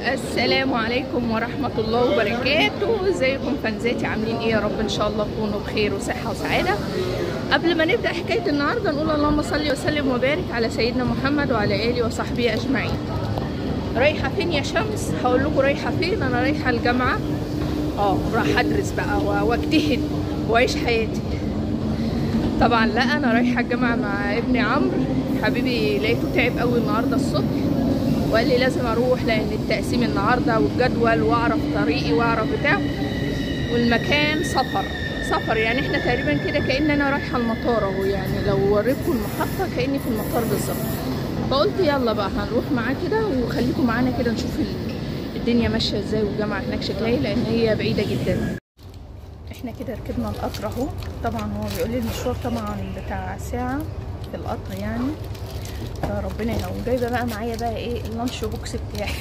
السلام عليكم ورحمة الله وبركاته ازيكم فانزاتي عاملين ايه يا رب ان شاء الله تكونوا بخير وصحة وسعادة قبل ما نبدأ حكاية النهاردة نقول اللهم صل وسلم وبارك على سيدنا محمد وعلى آله وصحبه أجمعين رايحة فين يا شمس هقول لكم رايحة فين أنا رايحة الجامعة اه راح أدرس بقى و- واجتهد وأعيش حياتي طبعا لا أنا رايحة الجامعة مع ابني عمرو حبيبي لقيته تعب قوي النهاردة الصبح وقال لي لازم اروح لان التقسيم النهارده والجدول واعرف طريقي واعرف بتاع والمكان سفر سفر يعني احنا تقريبا كده كأن انا رايحه المطار اهو يعني لو وريتكم المحطه كاني في المطار بالظبط فقلت يلا بقى هنروح معاه كده وخليكم معانا كده نشوف ال- الدنيا ماشيه ازاي والجامعه هناك شكلها ايه لان هي بعيده جدا احنا كده ركبنا القطر اهو طبعا هو بيقول لي المشوار طبعا بتاع ساعه في القطر يعني فربنا يهون جايبه بقى معايا بقى ايه اللانش بوكس بتاعي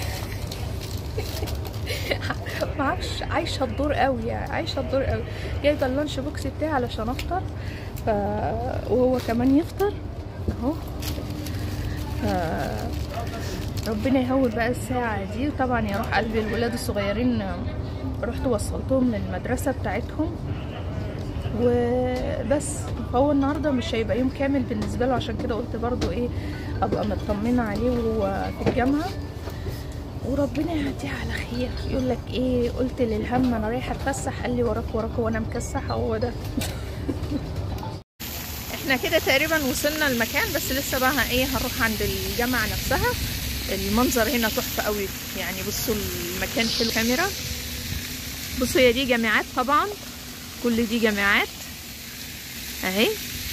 معرفش عايشه الدور قوي يعني عايشه الدور قوي جايبه اللانش بوكس بتاعي علشان افطر ف... وهو كمان يفطر اهو ف... ربنا يهون بقى الساعة دي وطبعا يا روح قلبي الولاد الصغيرين رحت وصلتهم للمدرسة بتاعتهم وبس فهو النهارده مش هيبقى يوم كامل بالنسبه له عشان كده قلت برضو ايه ابقى مطمنه عليه وهو في الجامعه وربنا يهديه على خير يقول لك ايه قلت للهم انا رايحه اتفسح قال لي وراك وراك وانا مكسحه هو ده احنا كده تقريبا وصلنا المكان بس لسه بقى ايه هنروح عند الجامعه نفسها المنظر هنا تحفه قوي يعني بصوا المكان حلو كاميرا بصوا هي دي جامعات طبعا كل دي جامعات اهي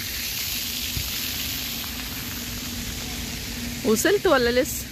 وصلت ولا لسه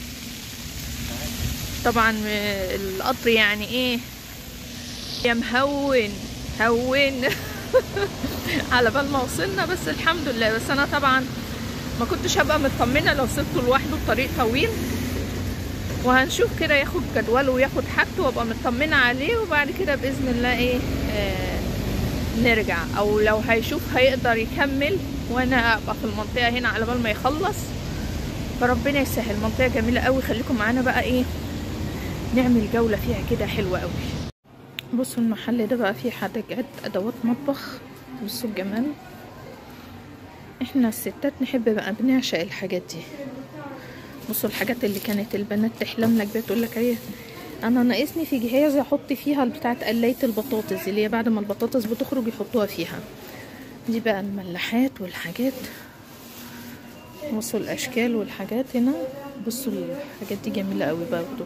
طبعا القطر يعني ايه يا مهون هون على بال ما وصلنا بس الحمد لله بس انا طبعا ما كنتش هبقى مطمنه لو سبته لوحده الطريق طويل وهنشوف كده ياخد جدوله وياخد حاجته وابقى مطمنه عليه وبعد كده باذن الله ايه آه نرجع او لو هيشوف هيقدر يكمل وانا ابقى في المنطقه هنا على بال ما يخلص فربنا يسهل منطقه جميله قوي خليكم معانا بقى ايه نعمل جوله فيها كده حلوه قوي بصوا المحل ده بقى فيه حاجات ادوات مطبخ بصوا الجمال احنا الستات نحب بقى بنعشق الحاجات دي بصوا الحاجات اللي كانت البنات تحلم لك بيها تقول لك ايه انا ناقصني في جهاز احط فيها بتاعه قلايه البطاطس اللي هي بعد ما البطاطس بتخرج يحطوها فيها دي بقى الملاحات والحاجات بصوا الاشكال والحاجات هنا بصوا الحاجات دي جميله قوي برضو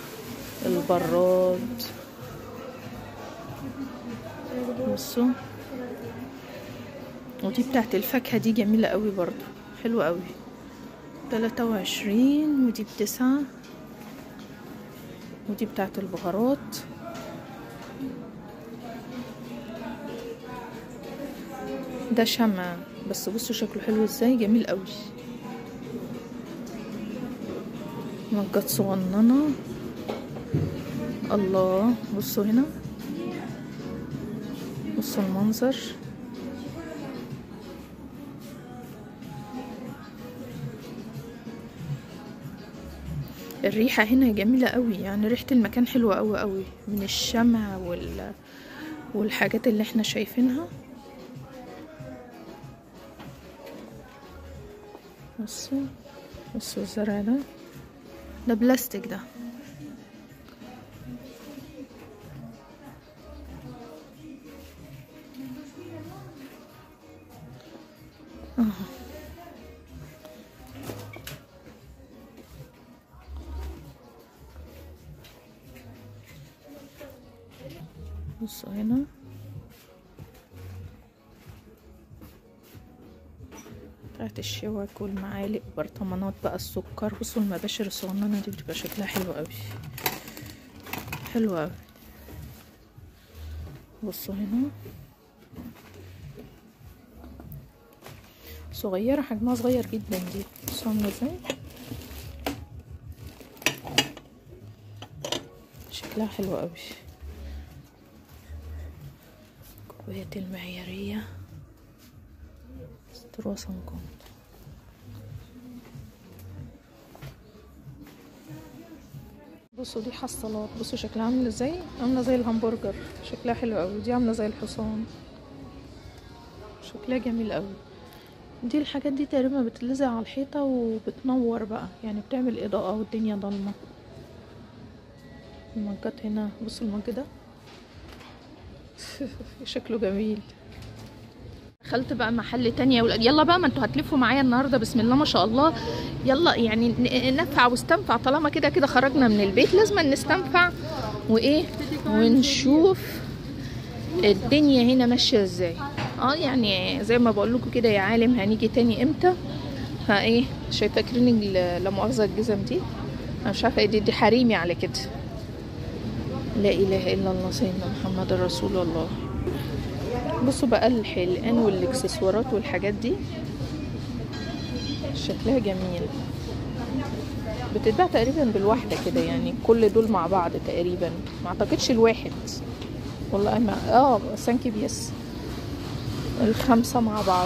البراد بصوا ودي بتاعت الفاكهه دي جميله قوي برضو حلوه قوي تلاتة وعشرين ودي بتسعة ودي بتاعت البهارات ده شمع بس بصوا شكله حلو ازاي جميل قوي مجات صغننة الله بصوا هنا بصوا المنظر الريحة هنا جميلة قوي يعني ريحة المكان حلوة قوي قوي من الشمع وال... والحاجات اللي احنا شايفينها بصوا بصوا الزرع ده ده بلاستيك ده اهو بصوا هنا بتاعت الشوك والمعالق برطمانات بقى السكر بصوا المباشر الصغننة دي بتبقى شكلها حلو قوي حلو قوي بصوا هنا صغيرة حجمها صغير جدا دي بصوا عاملة ازاي شكلها حلو قوي الكوبايات المعيارية ستروسن كونت بصوا دي حصالات بصوا شكلها عامل ازاي عامله زي الهمبرجر شكلها حلو قوي دي عامله زي الحصان شكلها جميل قوي دي الحاجات دي تقريبا بتلزق على الحيطه وبتنور بقى يعني بتعمل اضاءه والدنيا ضلمه المجات هنا بصوا المج ده شكله جميل دخلت بقى محل تانية يا ولاد يلا بقى ما انتوا هتلفوا معايا النهارده بسم الله ما شاء الله يلا يعني ن- ننفع واستنفع طالما كده كده خرجنا من البيت لازم نستنفع وايه ونشوف الدنيا هنا ماشيه ازاي اه يعني زي ما بقول لكم كده يا عالم هنيجي تاني امتى ها ايه شايفه فاكرين ال- لا مؤاخذه الجزم دي انا مش عارفه ايه دي, دي حريمي على كده لا اله الا الله سيدنا محمد رسول الله بصوا بقى الحلقان والاكسسوارات والحاجات دي شكلها جميل بتتباع تقريبا بالواحدة كده يعني كل دول مع بعض تقريبا ما اعتقدش الواحد والله ما اه سانكي بيس الخمسة مع بعض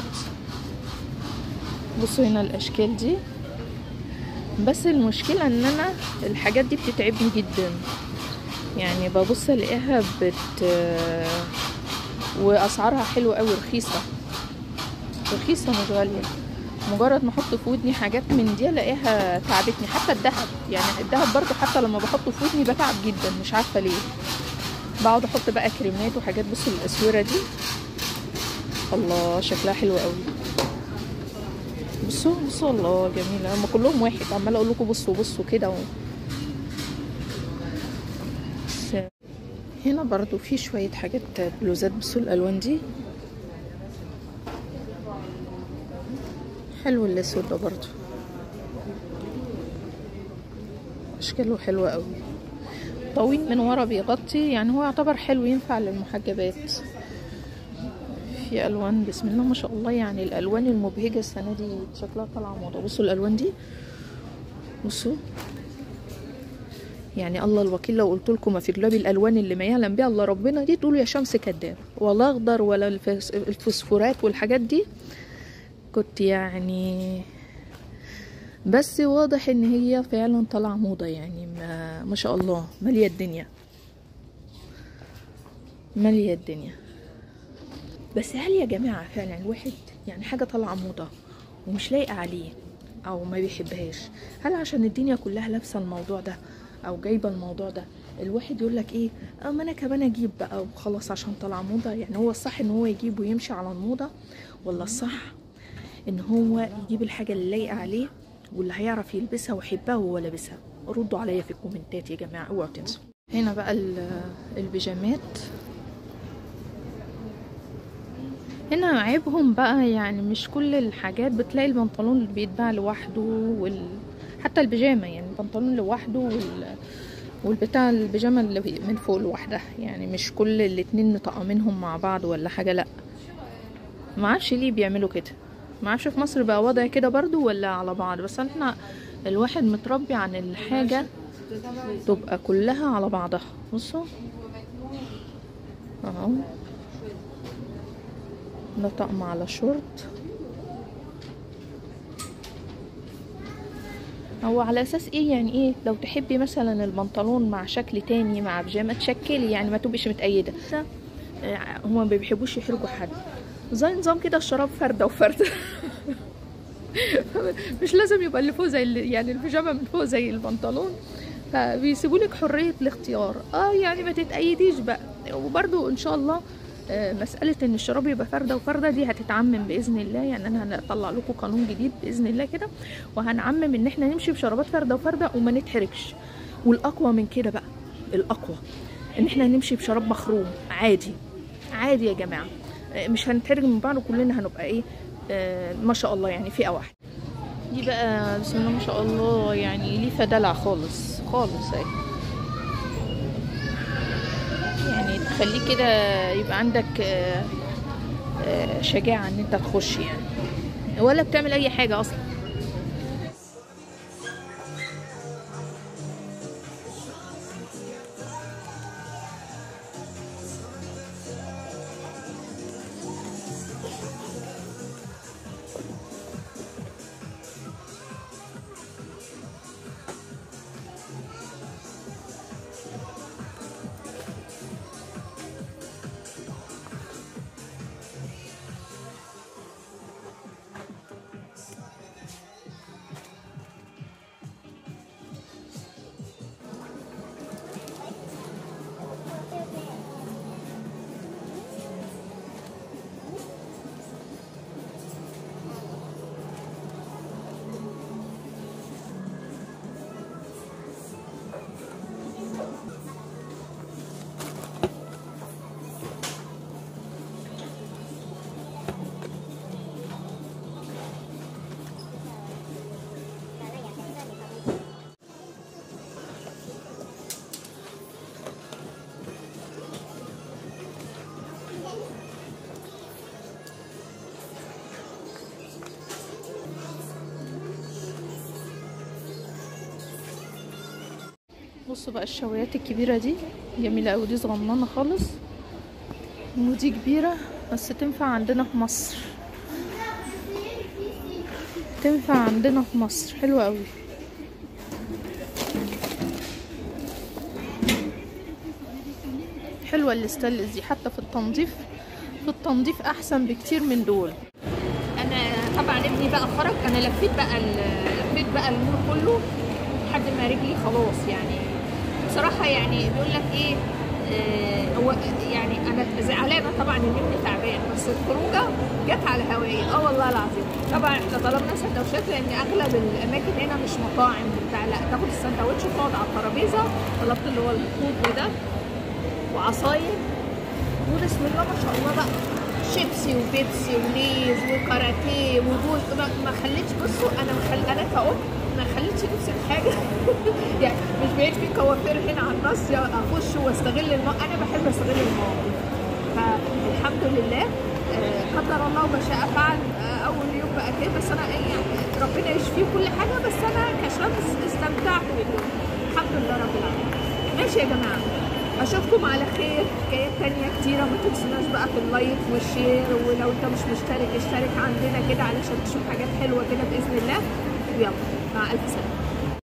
بصوا هنا الاشكال دي بس المشكلة ان انا الحاجات دي بتتعبني جدا يعني ببص الاقيها بت واسعارها حلوه قوي رخيصه رخيصه مش غاليه مجرد ما احط في ودني حاجات من دي الاقيها تعبتني حتى الذهب يعني الذهب برضو حتى لما بحطه في ودني بتعب جدا مش عارفه ليه بقعد احط بقى كريمات وحاجات بصوا الاسوره دي الله شكلها حلو قوي بصوا بصوا الله جميله هم كلهم واحد عماله اقول لكم بصوا بصوا كده و... بس هنا برضو في شوية حاجات بلوزات بصوا الألوان دي حلو الأسود ده برضو أشكاله حلوة قوي طويل من ورا بيغطي يعني هو يعتبر حلو ينفع للمحجبات في ألوان بسم الله ما شاء الله يعني الألوان المبهجة السنة دي شكلها طالعة موضة بصوا الألوان دي بصوا يعني الله الوكيل لو قلت لكم ما في دولاب الالوان اللي ما يعلم بها الله ربنا دي تقولوا يا شمس كداب ولا اخضر ولا الفس- الفوسفورات والحاجات دي كنت يعني بس واضح ان هي فعلا طالعه موضه يعني ما, ما شاء الله ماليه الدنيا ماليه الدنيا بس هل يا جماعه فعلا الواحد يعني حاجه طالعه موضه ومش لايقه عليه او ما بيحبهاش هل عشان الدنيا كلها لابسه الموضوع ده او جايبه الموضوع ده الواحد يقول لك ايه اه ما انا كمان اجيب بقى وخلاص عشان طالعه موضه يعني هو الصح ان هو يجيب ويمشي على الموضه ولا الصح ان هو يجيب الحاجه اللي لايقه عليه واللي هيعرف يلبسها ويحبها وهو لابسها ردوا عليا في الكومنتات يا جماعه اوعوا تنسوا هنا بقى ال- البيجامات هنا عيبهم بقى يعني مش كل الحاجات بتلاقي البنطلون اللي بيتباع لوحده وال... حتى البيجامه يعني البنطلون لوحده وال... والبتاع البيجامه اللي بي- من فوق لوحدها يعني مش كل الاتنين مطقمينهم مع بعض ولا حاجه لا ما اعرفش ليه بيعملوا كده ما اعرفش في مصر بقى وضع كده برضو ولا على بعض بس احنا الواحد متربي عن الحاجه تبقى كلها على بعضها بصوا اهو ده طقم على شورت هو على اساس ايه يعني ايه لو تحبي مثلا البنطلون مع شكل تاني مع بيجامه تشكلي يعني ما تبقيش متأيده آه، هما ما بيحبوش يحرجوا حد زي نظام كده الشراب فردة وفردة مش لازم يبقى اللي فوق زي اللي يعني البيجامه من فوق زي البنطلون فبيسيبوا لك حريه الاختيار اه يعني ما تتأيديش بقى وبرده ان شاء الله آه، مسألة إن الشراب يبقى فردة وفردة دي هتتعمم بإذن الله يعني أنا هطلع لكم قانون جديد بإذن الله كده وهنعمم إن إحنا نمشي بشرابات فردة وفردة وما نتحركش والأقوى من كده بقى الأقوى إن إحنا نمشي بشراب مخروم عادي عادي يا جماعة آه، مش هنتحرج من بعض وكلنا هنبقى إيه آه، ما شاء الله يعني فئة واحدة دي بقى بسم الله ما شاء الله يعني ليفة دلع خالص خالص اهي يعني تخليك كده يبقى عندك آه، آه، شجاعة ان انت تخش يعني ولا بتعمل اي حاجة اصلا بصوا بقى الشوايات الكبيرة دي جميلة أوي دي صغننة خالص ودي كبيرة بس تنفع عندنا في مصر تنفع عندنا في مصر حلوة أوي حلوة الستانلس دي حتى في التنظيف في التنظيف أحسن بكتير من دول أنا طبعا ابني بقى خرج أنا لفيت بقى لفيت بقى المول كله لحد ما رجلي خلاص يعني بصراحة يعني بيقول لك إيه آه هو يعني انا زعلانه طبعا ان ابني تعبان بس الخروجه جت على هوايه اه والله العظيم طبعا احنا طلبنا سندوتشات لان اغلب الاماكن هنا مش مطاعم بتاع لا تاخد السندوتش وتقعد على الترابيزه طلبت اللي هو الخوخ ده وعصاير وبسم الله ما شاء الله بقى شيبسي وبيبسي وليز وكاراتيه ودول ما, ما خليتش بصوا انا مخل... انا كأم ما خليتش نفسي في حاجه يعني مش بقيت في كوافير هنا على النص اخش واستغل الماء انا بحب استغل المواقف فالحمد لله آه، قدر الله ما شاء فعل آه، اول يوم بقى كده بس انا إيه يعني ربنا يشفيه كل حاجه بس انا كشباب استمتعت باليوم الحمد لله رب العالمين ماشي يا جماعه اشوفكم على خير حكايات تانية كتيرة ما تنسوناش بقى في اللايك والشير ولو انت مش مشترك اشترك عندنا كده علشان تشوف حاجات حلوة كده بإذن الله ويلا مع ألف سلامة